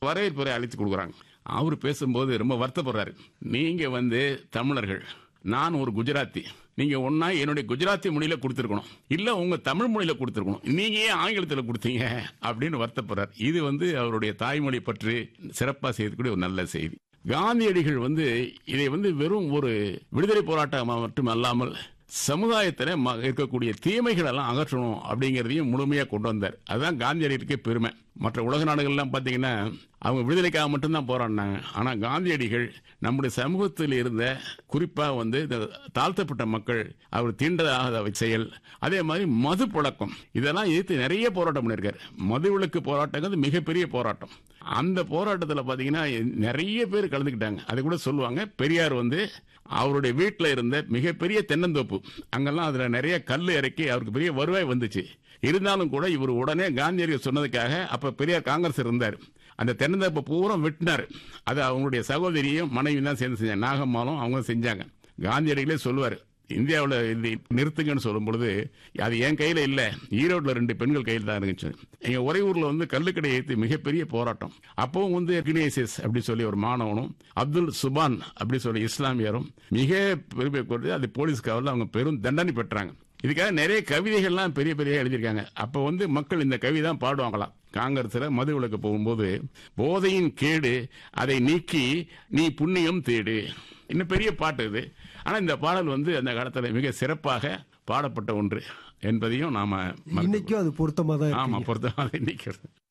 வரவேற்புரை அழைத்து கொடுக்குறாங்க அவர் பேசும்போது ரொம்ப வருத்தப்படுறாரு நீங்க வந்து தமிழர்கள் நான் ஒரு குஜராத்தி நீங்க ஒன்னா என்னுடைய குஜராத்தி மொழியில கொடுத்துருக்கணும் இல்ல உங்க தமிழ் மொழியில கொடுத்துருக்கணும் நீங்க ஏன் ஆங்கிலத்துல கொடுத்தீங்க அப்படின்னு வருத்தப்படுறார் இது வந்து அவருடைய தாய்மொழி பற்றி சிறப்பா செய்யக்கூடிய ஒரு நல்ல செய்தி காந்தியடிகள் வந்து இதை வந்து வெறும் ஒரு விடுதலை போராட்டமாக மட்டும் அல்லாமல் சமுதாயத்தில் ம- இருக்கக்கூடிய தீமைகள் எல்லாம் அகற்றணும் அப்படிங்கிறதையும் முழுமையாக கொண்டு வந்தார் அதுதான் காந்தியடிகளுக்கே பெருமை மற்ற உலக நாடுகள்லாம் பார்த்தீங்கன்னா அவங்க விடுதலைக்காக மட்டும்தான் போராடினாங்க ஆனால் காந்தியடிகள் நம்முடைய சமூகத்தில் இருந்த குறிப்பாக வந்து இந்த தாழ்த்தப்பட்ட மக்கள் அவர் தீண்டதாகாத செயல் அதே மாதிரி மது பழக்கம் இதெல்லாம் எதிர்த்து நிறைய போராட்டம் பண்ணியிருக்காரு மது விலக்கு போராட்டங்கிறது மிகப்பெரிய போராட்டம் அந்த போராட்டத்தில் பார்த்தீங்கன்னா நிறைய பேர் கலந்துக்கிட்டாங்க அது கூட சொல்லுவாங்க பெரியார் வந்து அவருடைய வீட்டில் இருந்த மிகப்பெரிய தென்னந்தோப்பு அங்கெல்லாம் அதில் நிறைய கல் இறக்கி அவருக்கு பெரிய வருவாய் வந்துச்சு இருந்தாலும் கூட இவர் உடனே காந்தியடிகள் சொன்னதுக்காக அப்ப பெரியார் காங்கிரஸ் இருந்தார் அந்த தென்னந்தோப்பை பூரா வெட்டினார் அது அவங்களுடைய சகோதரியும் மனைவி தான் சேர்ந்து செஞ்சாங்க நாகம்மாலும் அவங்க செஞ்சாங்க காந்தியடிகளே சொல்லுவார் இந்தியாவில் இது நிறுத்துங்கன்னு சொல்லும் பொழுது அது என் கையில இல்ல ஈரோட்ல ரெண்டு பெண்கள் கையில் தான் இருந்துச்சு எங்க ஒரே ஊர்ல வந்து கல்லுக்கடை ஏற்றி மிகப்பெரிய போராட்டம் அப்பவும் வந்து கினேசியஸ் அப்படி சொல்லி ஒரு மாணவனும் அப்துல் சுபான் அப்படி சொல்லி இஸ்லாமியரும் மிக பெருமை கொண்டு அது போலீஸ் காவலில் அவங்க பெரும் தண்டனை பெற்றாங்க இதுக்காக நிறைய கவிதைகள்லாம் பெரிய பெரிய எழுதியிருக்காங்க அப்ப வந்து மக்கள் இந்த கவி தான் பாடுவாங்களாம் காங்கிரஸ்ல மது விளக்கு போகும்போது போதையின் கேடு அதை நீக்கி நீ புண்ணியம் தேடு இன்னும் பெரிய பாட்டு இது ஆனா இந்த பாடல் வந்து அந்த காலத்துல மிக சிறப்பாக பாடப்பட்ட ஒன்று என்பதையும் நாம மறக்க- இன்னைக்கும் அது பொருத்தமா தான் ஆமா இருக்கு பொருத்தமாக நிற்கிறது